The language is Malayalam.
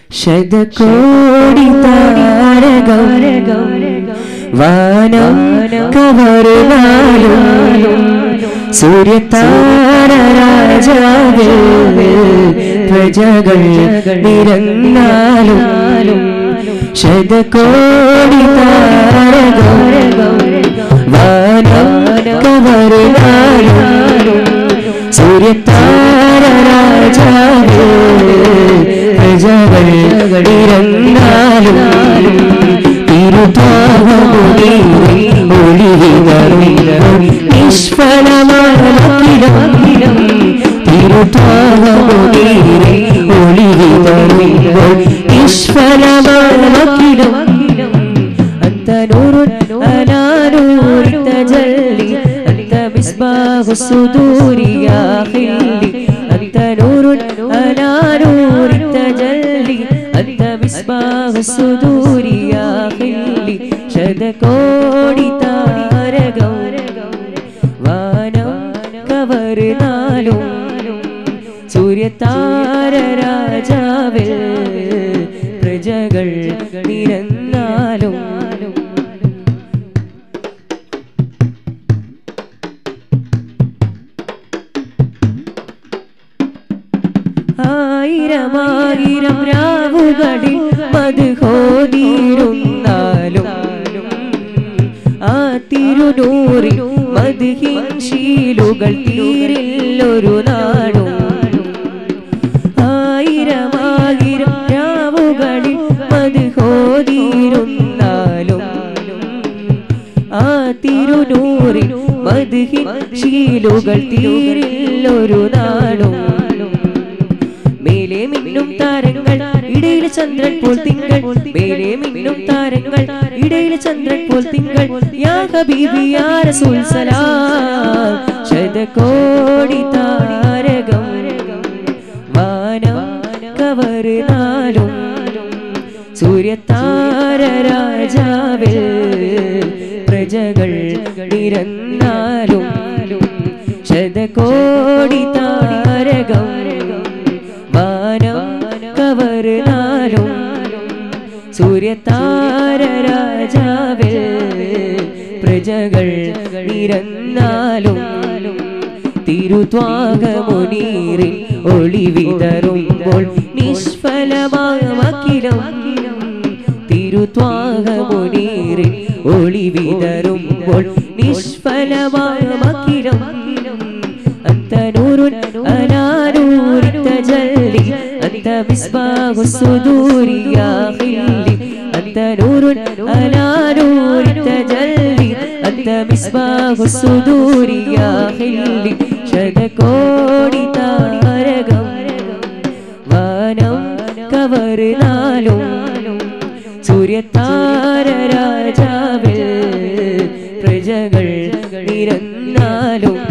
ശതകോടി താരകം വാനം കവറുനാലും സൂര്യതാര രാജാവേ പ്രജകൾ നിരന്നാലും ശതകോടി താരകം വാനം കവറുനാലും സൂര്യതാര രാജാവേ പ്രജകൾ നിരന്നാലും തിരുതാവമുടി ഒളിവിതറും നിഷ്ഫലമാക്കിലും തിരുതാവമുടി ഒളിവിതറും നിഷ്ഫലമാക്കിലും أنت نور أنا نور تجلي أنت مصباح الصدور يا خلي أنت نور أنا نور تجلي أنت مصباح الصدور يا خلي ശതകോടി താരകം വാനം കവർന്നാലും സൂര്യതാര രാജാവിൽ പ്രജകൾ നിരന്നാലും ആയിരമായിരം രാവുകളിൽ മധുഹോതിരുന്നാലും ആ തിരുനൂറിൽ മധുഹിൻ ശീലുകൾ തീരില്ലൊരു നാടും ആയിരമായിരം രാവുകളിൽ മധുഹോതിരുന്നാലും ആ തിരുനൂറിൽ മധുഹിൻ ശീലുകൾ തീരില്ലൊരു നാടും മേലെ മിന്നും താരങ്ങൾ ഇടയിൽ ചന്ദ്രൻ പോൽ തിങ്കൾ മേലെ മിന്നും താരങ്ങൾ ഇടയിൽ ചന്ദ്രൻ പോൽ തിങ്കൾ യാ ഹബീബി യാ റസൂൽ സലാം ശതകോടി താരകം വാനം കവർന്നാലും സൂര്യതാര രാജാവിൽ പ്രജകൾ നിരന്നാലും ശതകോടി താരകം വാനം കവർന്നാലും സൂര്യതാര രാജാവിൽ പ്രജകൾ നിരന്നാലും തിരുത്വാകമുനീറിൽ ഒളിവിതറുമ്പോൾ നിഷ്ഫലമായ മക്കിലും തിരുത്വാകമുനീറിൽ ഒളിവിതറുമ്പോൾ നിഷ്ഫലമായ മക്കിലും أنت نور أنا نور تجلي أنت مصباح الصدور يا خلي أنت نور أنا نور تجلي أنت مصباح الصدور يا خلي ശതകോടി താരകം വാനം കവർന്നാലും സൂര്യതാര രാജാവിൽ പ്രജകൾ നിരന്നാലും